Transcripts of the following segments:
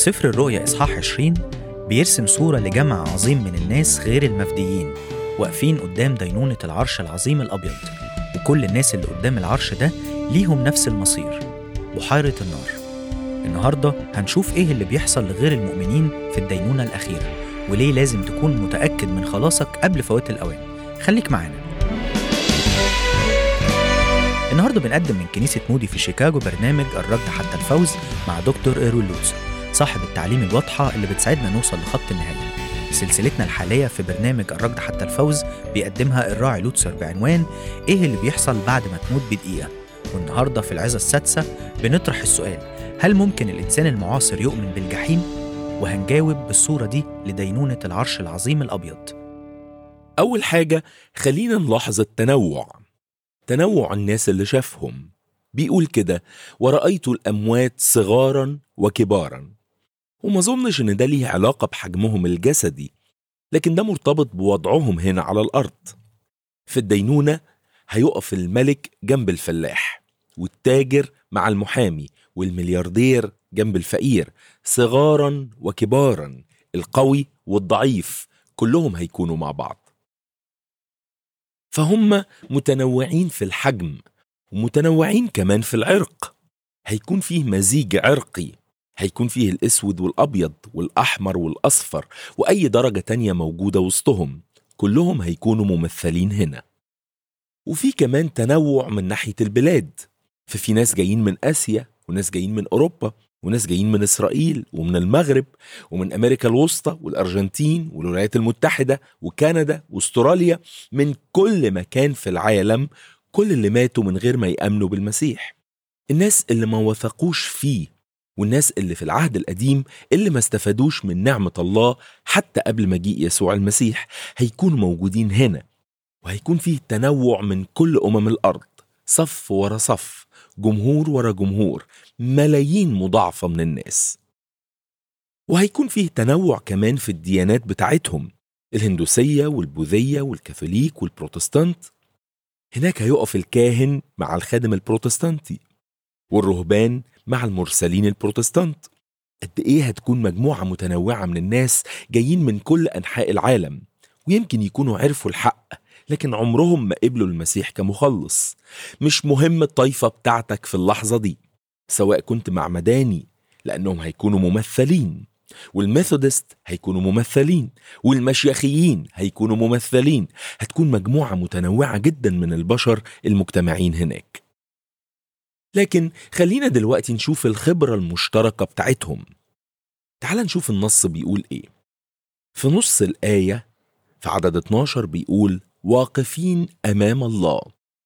سفر الرؤيا إصحاح 20 بيرسم صورة لجمع عظيم من الناس غير المفديين واقفين قدام دينونة العرش العظيم الأبيض وكل الناس اللي قدام العرش ده ليهم نفس المصير بحيرة النار النهاردة هنشوف إيه اللي بيحصل لغير المؤمنين في الدينونة الأخيرة وليه لازم تكون متأكد من خلاصك قبل فوات الأوان خليك معانا النهارده بنقدم من كنيسة مودي في شيكاغو برنامج الرد حتى الفوز مع دكتور إيرول لوتس صاحب التعليم الواضحة اللي بتساعدنا نوصل لخط النهاية سلسلتنا الحالية في برنامج الرد حتى الفوز بيقدمها الراعي لوتسر بعنوان إيه اللي بيحصل بعد ما تموت بدقيقة والنهاردة في العظة السادسة بنطرح السؤال هل ممكن الإنسان المعاصر يؤمن بالجحيم؟ وهنجاوب بالصورة دي لدينونة العرش العظيم الأبيض أول حاجة خلينا نلاحظ التنوع تنوع الناس اللي شافهم بيقول كده ورأيت الأموات صغارا وكبارا وما ظنش إن ده ليه علاقة بحجمهم الجسدي لكن ده مرتبط بوضعهم هنا على الأرض في الدينونة هيقف الملك جنب الفلاح والتاجر مع المحامي والملياردير جنب الفقير صغارا وكبارا القوي والضعيف كلهم هيكونوا مع بعض فهم متنوعين في الحجم ومتنوعين كمان في العرق هيكون فيه مزيج عرقي هيكون فيه الاسود والابيض والاحمر والاصفر واي درجه تانيه موجوده وسطهم كلهم هيكونوا ممثلين هنا وفي كمان تنوع من ناحيه البلاد ففي ناس جايين من اسيا وناس جايين من اوروبا وناس جايين من اسرائيل ومن المغرب ومن امريكا الوسطى والارجنتين والولايات المتحده وكندا واستراليا من كل مكان في العالم كل اللي ماتوا من غير ما يامنوا بالمسيح الناس اللي ما وثقوش فيه والناس اللي في العهد القديم اللي ما استفادوش من نعمه الله حتى قبل مجيء يسوع المسيح هيكونوا موجودين هنا وهيكون فيه تنوع من كل امم الارض صف ورا صف جمهور ورا جمهور ملايين مضاعفة من الناس وهيكون فيه تنوع كمان في الديانات بتاعتهم الهندوسية والبوذية والكاثوليك والبروتستانت هناك هيقف الكاهن مع الخادم البروتستانتي والرهبان مع المرسلين البروتستانت قد ايه هتكون مجموعة متنوعة من الناس جايين من كل أنحاء العالم ويمكن يكونوا عرفوا الحق لكن عمرهم ما قبلوا المسيح كمخلص مش مهم الطائفة بتاعتك في اللحظة دي سواء كنت مع مداني لأنهم هيكونوا ممثلين والميثودست هيكونوا ممثلين والمشيخيين هيكونوا ممثلين هتكون مجموعة متنوعة جدا من البشر المجتمعين هناك لكن خلينا دلوقتي نشوف الخبرة المشتركة بتاعتهم تعال نشوف النص بيقول ايه في نص الآية في عدد 12 بيقول واقفين امام الله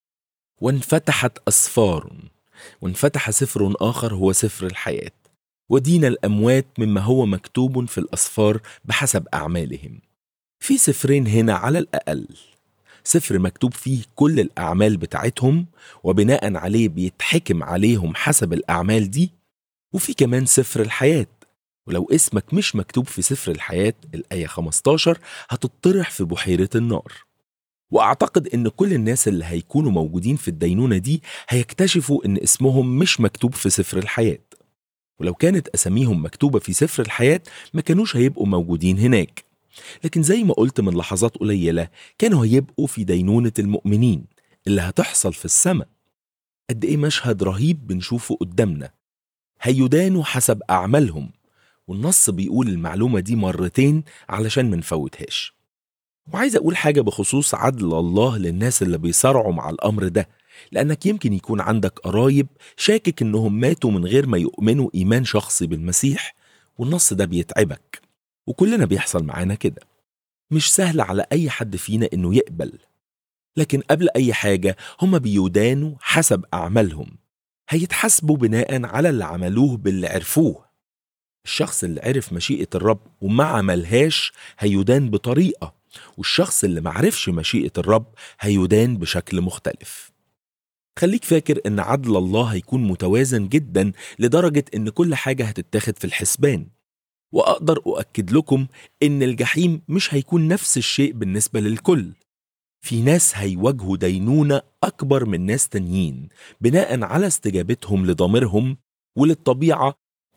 وانفتحت اسفار وانفتح سفر اخر هو سفر الحياه ودين الاموات مما هو مكتوب في الاسفار بحسب اعمالهم في سفرين هنا على الاقل سفر مكتوب فيه كل الاعمال بتاعتهم وبناء عليه بيتحكم عليهم حسب الاعمال دي وفي كمان سفر الحياه ولو اسمك مش مكتوب في سفر الحياة الآية 15 هتطرح في بحيرة النار وأعتقد إن كل الناس اللي هيكونوا موجودين في الدينونة دي هيكتشفوا إن اسمهم مش مكتوب في سفر الحياة ولو كانت أساميهم مكتوبة في سفر الحياة ما كانوش هيبقوا موجودين هناك لكن زي ما قلت من لحظات قليلة كانوا هيبقوا في دينونة المؤمنين اللي هتحصل في السماء قد إيه مشهد رهيب بنشوفه قدامنا هيدانوا حسب أعمالهم والنص بيقول المعلومة دي مرتين علشان منفوتهاش وعايز أقول حاجة بخصوص عدل الله للناس اللي بيصارعوا مع الأمر ده لأنك يمكن يكون عندك قرايب شاكك إنهم ماتوا من غير ما يؤمنوا إيمان شخصي بالمسيح والنص ده بيتعبك وكلنا بيحصل معانا كده مش سهل على أي حد فينا إنه يقبل لكن قبل أي حاجة هما بيدانوا حسب أعمالهم هيتحاسبوا بناء على اللي عملوه باللي عرفوه الشخص اللي عرف مشيئة الرب وما عملهاش هيدان بطريقة والشخص اللي معرفش مشيئة الرب هيدان بشكل مختلف خليك فاكر ان عدل الله هيكون متوازن جدا لدرجة ان كل حاجة هتتاخد في الحسبان واقدر اؤكد لكم ان الجحيم مش هيكون نفس الشيء بالنسبة للكل في ناس هيواجهوا دينونة أكبر من ناس تانيين بناء على استجابتهم لضميرهم وللطبيعة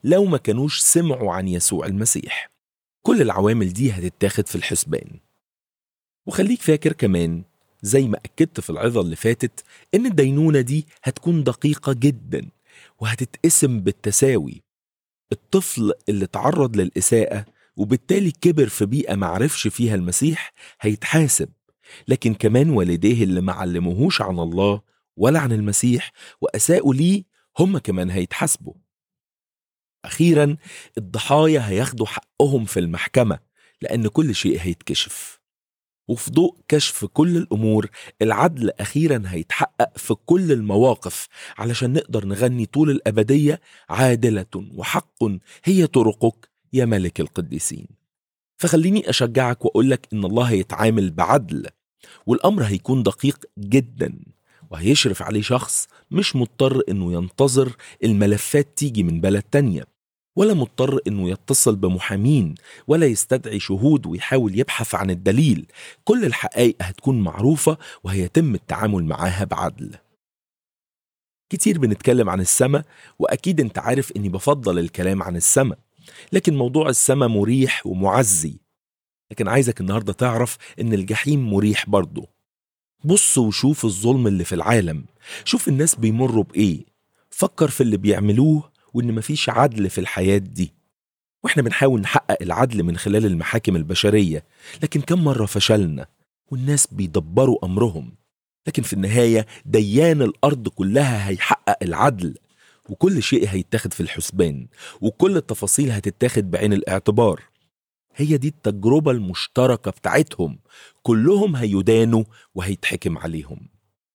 لو ما كانوش سمعوا عن يسوع المسيح كل العوامل دي هتتاخد في الحسبان وخليك فاكر كمان زي ما أكدت في العظة اللي فاتت إن الدينونة دي هتكون دقيقة جدا وهتتقسم بالتساوي الطفل اللي تعرض للإساءة وبالتالي كبر في بيئة معرفش فيها المسيح هيتحاسب لكن كمان والديه اللي معلموهوش عن الله ولا عن المسيح وأساءوا ليه هم كمان هيتحاسبوا أخيرا الضحايا هياخدوا حقهم في المحكمة لأن كل شيء هيتكشف وفي ضوء كشف كل الأمور العدل أخيرا هيتحقق في كل المواقف علشان نقدر نغني طول الأبدية عادلة وحق هي طرقك يا ملك القديسين فخليني أشجعك وأقولك إن الله هيتعامل بعدل والأمر هيكون دقيق جدا وهيشرف عليه شخص مش مضطر إنه ينتظر الملفات تيجي من بلد تانية ولا مضطر إنه يتصل بمحامين ولا يستدعي شهود ويحاول يبحث عن الدليل كل الحقائق هتكون معروفة وهيتم التعامل معاها بعدل كتير بنتكلم عن السماء وأكيد أنت عارف إني بفضل الكلام عن السماء لكن موضوع السماء مريح ومعزي لكن عايزك النهاردة تعرف إن الجحيم مريح برضه بص وشوف الظلم اللي في العالم شوف الناس بيمروا بإيه فكر في اللي بيعملوه وإن مفيش عدل في الحياة دي وإحنا بنحاول نحقق العدل من خلال المحاكم البشرية لكن كم مرة فشلنا والناس بيدبروا أمرهم لكن في النهاية ديان الأرض كلها هيحقق العدل وكل شيء هيتاخد في الحسبان وكل التفاصيل هتتاخد بعين الاعتبار هي دي التجربة المشتركة بتاعتهم كلهم هيدانوا وهيتحكم عليهم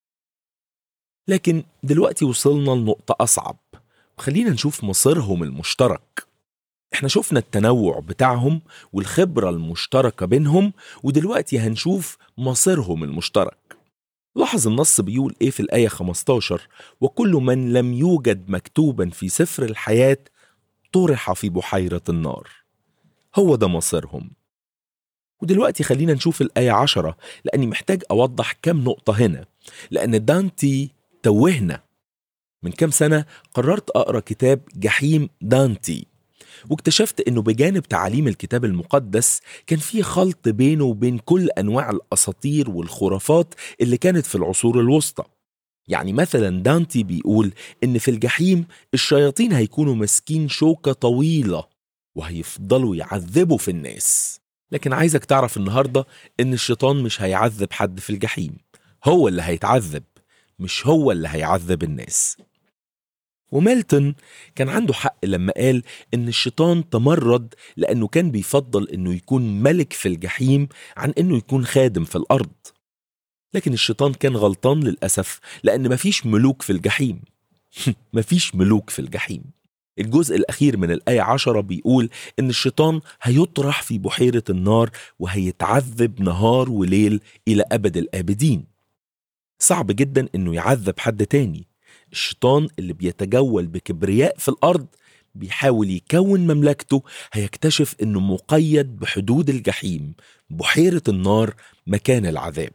لكن دلوقتي وصلنا لنقطة أصعب خلينا نشوف مصيرهم المشترك احنا شفنا التنوع بتاعهم والخبرة المشتركة بينهم ودلوقتي هنشوف مصيرهم المشترك لاحظ النص بيقول ايه في الآية 15 وكل من لم يوجد مكتوبا في سفر الحياة طرح في بحيرة النار هو ده مصيرهم ودلوقتي خلينا نشوف الآية عشرة لأني محتاج أوضح كم نقطة هنا لأن دانتي توهنا من كام سنة قررت أقرأ كتاب جحيم دانتي واكتشفت انه بجانب تعاليم الكتاب المقدس كان في خلط بينه وبين كل انواع الاساطير والخرافات اللي كانت في العصور الوسطى يعني مثلا دانتي بيقول ان في الجحيم الشياطين هيكونوا ماسكين شوكة طويلة وهيفضلوا يعذبوا في الناس لكن عايزك تعرف النهاردة ان الشيطان مش هيعذب حد في الجحيم هو اللي هيتعذب مش هو اللي هيعذب الناس وميلتون كان عنده حق لما قال ان الشيطان تمرد لانه كان بيفضل انه يكون ملك في الجحيم عن انه يكون خادم في الارض لكن الشيطان كان غلطان للاسف لان مفيش ملوك في الجحيم مفيش ملوك في الجحيم الجزء الأخير من الآية عشرة بيقول إن الشيطان هيطرح في بحيرة النار وهيتعذب نهار وليل إلى أبد الآبدين صعب جدا إنه يعذب حد تاني الشيطان اللي بيتجول بكبرياء في الارض بيحاول يكون مملكته هيكتشف انه مقيد بحدود الجحيم بحيره النار مكان العذاب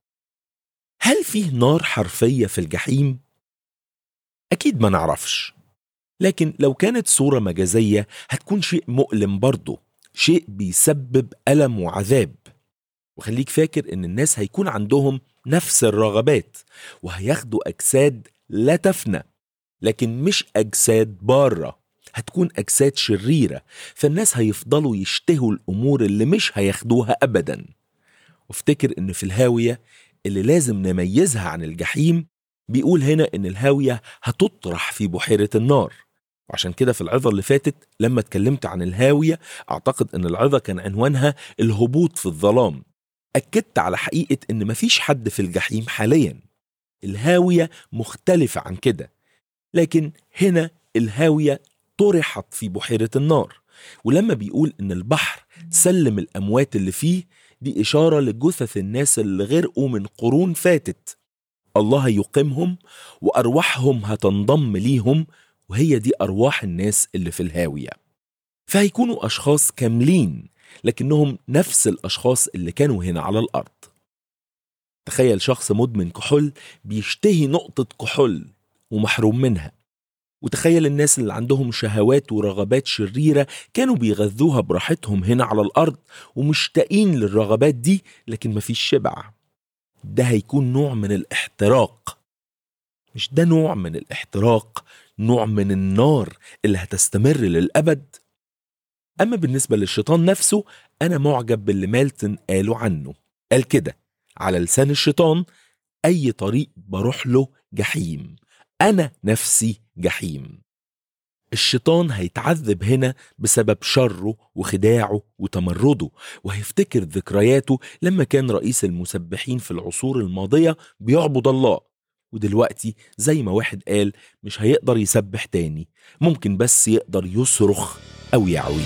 هل فيه نار حرفيه في الجحيم اكيد ما نعرفش لكن لو كانت صوره مجازيه هتكون شيء مؤلم برضه شيء بيسبب الم وعذاب وخليك فاكر ان الناس هيكون عندهم نفس الرغبات وهياخدوا اجساد لا تفنى لكن مش أجساد بارة هتكون أجساد شريرة فالناس هيفضلوا يشتهوا الأمور اللي مش هياخدوها أبدا وافتكر إن في الهاوية اللي لازم نميزها عن الجحيم بيقول هنا إن الهاوية هتطرح في بحيرة النار وعشان كده في العظة اللي فاتت لما اتكلمت عن الهاوية أعتقد إن العظة كان عنوانها الهبوط في الظلام أكدت على حقيقة إن مفيش حد في الجحيم حالياً الهاوية مختلفة عن كده لكن هنا الهاوية طرحت في بحيرة النار ولما بيقول إن البحر سلم الأموات اللي فيه دي إشارة لجثث الناس اللي غرقوا من قرون فاتت الله يقيمهم وأرواحهم هتنضم ليهم وهي دي أرواح الناس اللي في الهاوية فهيكونوا أشخاص كاملين لكنهم نفس الأشخاص اللي كانوا هنا على الأرض تخيل شخص مدمن كحول بيشتهي نقطة كحول ومحروم منها وتخيل الناس اللي عندهم شهوات ورغبات شريرة كانوا بيغذوها براحتهم هنا على الأرض ومشتاقين للرغبات دي لكن مفيش شبع ده هيكون نوع من الاحتراق مش ده نوع من الاحتراق نوع من النار اللي هتستمر للأبد أما بالنسبة للشيطان نفسه أنا معجب باللي مالتن قاله عنه قال كده على لسان الشيطان أي طريق بروح له جحيم أنا نفسي جحيم الشيطان هيتعذب هنا بسبب شره وخداعه وتمرده وهيفتكر ذكرياته لما كان رئيس المسبحين في العصور الماضية بيعبد الله ودلوقتي زي ما واحد قال مش هيقدر يسبح تاني ممكن بس يقدر يصرخ أو يعوي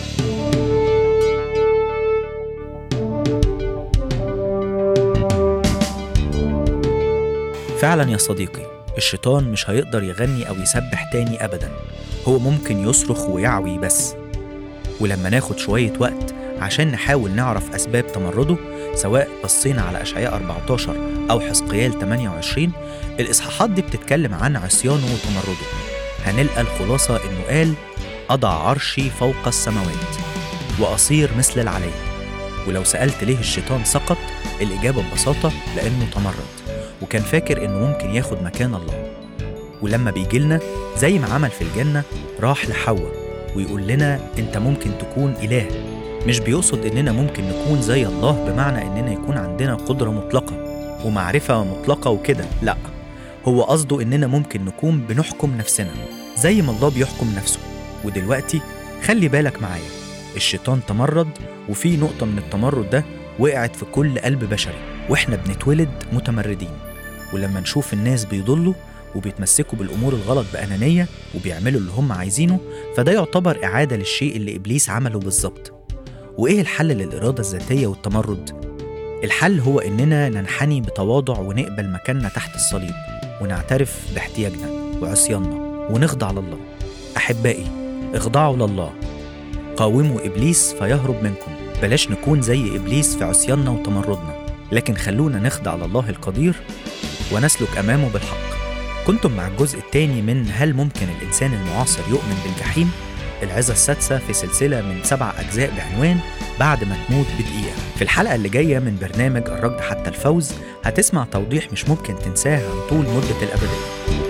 فعلا يا صديقي الشيطان مش هيقدر يغني أو يسبح تاني أبدا هو ممكن يصرخ ويعوي بس ولما ناخد شوية وقت عشان نحاول نعرف أسباب تمرده سواء بصينا على أشعياء 14 أو حزقيال 28 الإصحاحات دي بتتكلم عن عصيانه وتمرده هنلقى الخلاصة إنه قال أضع عرشي فوق السماوات وأصير مثل العلي ولو سألت ليه الشيطان سقط الإجابة ببساطة لأنه تمرد وكان فاكر إنه ممكن ياخد مكان الله ولما بيجيلنا زي ما عمل في الجنة راح لحواء ويقول لنا أنت ممكن تكون إله مش بيقصد إننا ممكن نكون زي الله بمعنى إننا يكون عندنا قدرة مطلقة ومعرفة مطلقة وكده لأ هو قصده إننا ممكن نكون بنحكم نفسنا زي ما الله بيحكم نفسه ودلوقتي خلي بالك معايا الشيطان تمرد وفي نقطة من التمرد ده وقعت في كل قلب بشري واحنا بنتولد متمردين ولما نشوف الناس بيضلوا وبيتمسكوا بالأمور الغلط بأنانية وبيعملوا اللي هم عايزينه فده يعتبر إعادة للشيء اللي إبليس عمله بالظبط وإيه الحل للإرادة الذاتية والتمرد؟ الحل هو إننا ننحني بتواضع ونقبل مكاننا تحت الصليب ونعترف باحتياجنا وعصياننا ونخضع لله أحبائي اخضعوا لله قاوموا إبليس فيهرب منكم بلاش نكون زي إبليس في عصياننا وتمردنا لكن خلونا نخضع لله القدير ونسلك أمامه بالحق كنتم مع الجزء الثاني من هل ممكن الإنسان المعاصر يؤمن بالجحيم؟ العظة السادسة في سلسلة من سبع أجزاء بعنوان بعد ما تموت بدقيقة في الحلقة اللي جاية من برنامج الركض حتى الفوز هتسمع توضيح مش ممكن تنساه عن طول مدة الأبدية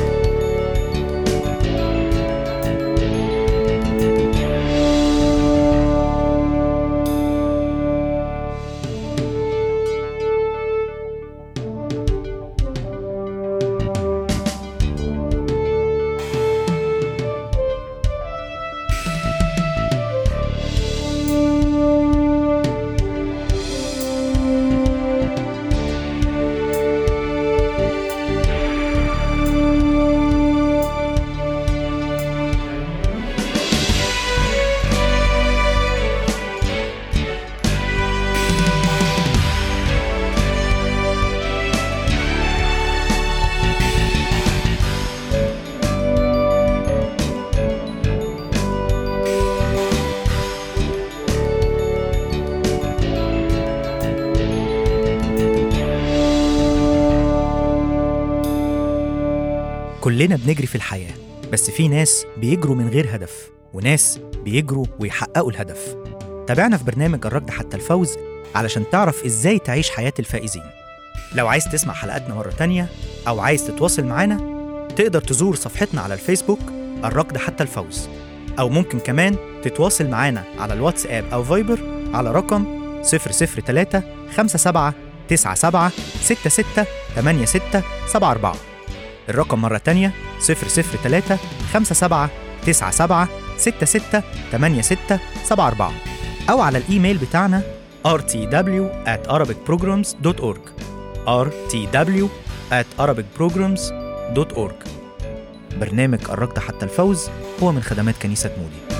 كلنا بنجري في الحياة بس في ناس بيجروا من غير هدف وناس بيجروا ويحققوا الهدف تابعنا في برنامج الركض حتى الفوز علشان تعرف ازاي تعيش حياة الفائزين لو عايز تسمع حلقاتنا مرة تانية أو عايز تتواصل معانا تقدر تزور صفحتنا على الفيسبوك الركض حتى الفوز أو ممكن كمان تتواصل معانا على الواتساب أو فايبر على رقم 003 57 97 66 86 74 الرقم مرة تانية 003 57 97 66 86 74 أو على الإيميل بتاعنا rtw at arabicprograms.org rtw at arabicprograms.org برنامج الركض حتى الفوز هو من خدمات كنيسة مودي